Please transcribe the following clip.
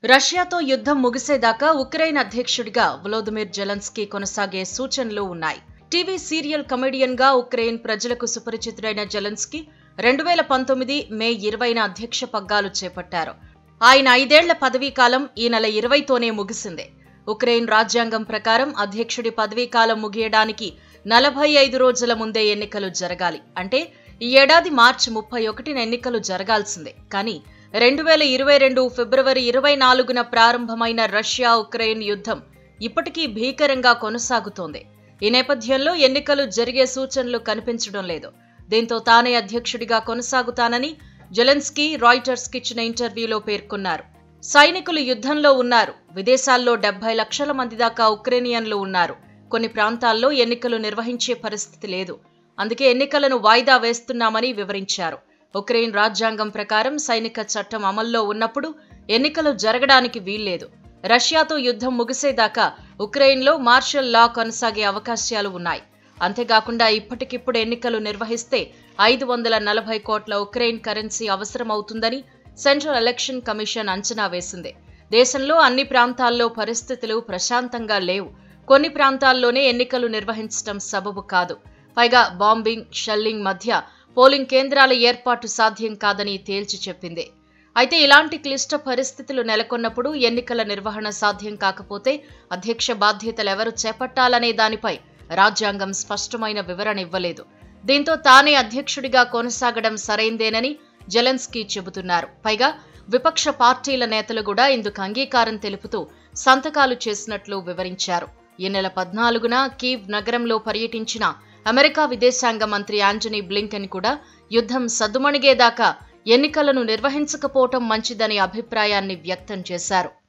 రష్యాతో యుద్ధం ముగిసేదాకా ఉక్రెయిన్ అధ్యక్షుడిగా వ్లోదిమిర్ జెలెన్స్కీ కొనసాగే సూచనలు ఉన్నాయి టీవీ సీరియల్ కమెడియన్ గా ఉక్రెయిన్ ప్రజలకు సుపరిచితుడైన జెలెన్స్కీ రెండు వేల పంతొమ్మిది మే ఇరవైన అధ్యక్ష పగ్గాలు చేపట్టారు ఆయన ఐదేళ్ల పదవీకాలం ఈ నెల ఇరవైతోనే ముగిసింది ఉక్రెయిన్ రాజ్యాంగం ప్రకారం అధ్యక్షుడి పదవీకాలం ముగియడానికి నలభై ఐదు రోజుల ముందే ఎన్నికలు జరగాలి అంటే ఈ ఏడాది మార్చి ముప్పై ఒకటిన ఎన్నికలు జరగాల్సిందే కానీ రెండు వేల ఇరవై రెండు ఫిబ్రవరి ఇరవై నాలుగున ప్రారంభమైన రష్యా ఉక్రెయిన్ యుద్ధం ఇప్పటికీ భీకరంగా కొనసాగుతోంది ఈ నేపథ్యంలో ఎన్నికలు జరిగే సూచనలు కనిపించడం లేదు దీంతో తానే అధ్యక్షుడిగా కొనసాగుతానని జెలెన్స్కీ రాయిటర్స్ ఇచ్చిన ఇంటర్వ్యూలో పేర్కొన్నారు సైనికులు యుద్ధంలో ఉన్నారు విదేశాల్లో డెబ్బై లక్షల మంది దాకా ఉక్రేనియన్లు ఉన్నారు కొన్ని ప్రాంతాల్లో ఎన్నికలు నిర్వహించే పరిస్థితి లేదు అందుకే ఎన్నికలను వాయిదా వేస్తున్నామని వివరించారు ఉక్రెయిన్ రాజ్యాంగం ప్రకారం సైనిక చట్టం అమల్లో ఉన్నప్పుడు ఎన్నికలు జరగడానికి వీల్లేదు రష్యాతో యుద్ధం ముగిసేదాకా ఉక్రెయిన్లో మార్షల్ లా కొనసాగే అవకాశాలు ఉన్నాయి అంతేకాకుండా ఇప్పటికిప్పుడు ఎన్నికలు నిర్వహిస్తే ఐదు వందల నలభై కోట్ల ఉక్రెయిన్ కరెన్సీ అవసరమవుతుందని సెంట్రల్ ఎలక్షన్ కమిషన్ అంచనా వేసింది దేశంలో అన్ని ప్రాంతాల్లో పరిస్థితులు ప్రశాంతంగా లేవు కొన్ని ప్రాంతాల్లోనే ఎన్నికలు నిర్వహించడం సబబు కాదు పైగా బాంబింగ్ షెల్లింగ్ మధ్య పోలింగ్ కేంద్రాల ఏర్పాటు సాధ్యం కాదని తేల్చి చెప్పింది అయితే ఇలాంటి క్లిష్ట పరిస్థితులు నెలకొన్నప్పుడు ఎన్నికల నిర్వహణ సాధ్యం కాకపోతే అధ్యక్ష బాధ్యతలు ఎవరు చేపట్టాలనే దానిపై రాజ్యాంగం స్పష్టమైన వివరణ ఇవ్వలేదు దీంతో తానే అధ్యక్షుడిగా కొనసాగడం సరైందేనని జెలెన్స్కీ చెబుతున్నారు పైగా విపక్ష పార్టీల నేతలు కూడా ఇందుకు అంగీకారం తెలుపుతూ సంతకాలు చేసినట్లు వివరించారు ఈ నెల పద్నాలుగున కీవ్ నగరంలో పర్యటించిన అమెరికా విదేశాంగ మంత్రి ఆంటనీ బ్లింకెన్ కూడా యుద్ధం సద్దుమణిగేదాకా ఎన్నికలను నిర్వహించకపోవటం మంచిదనే అభిప్రాయాన్ని వ్యక్తం చేశారు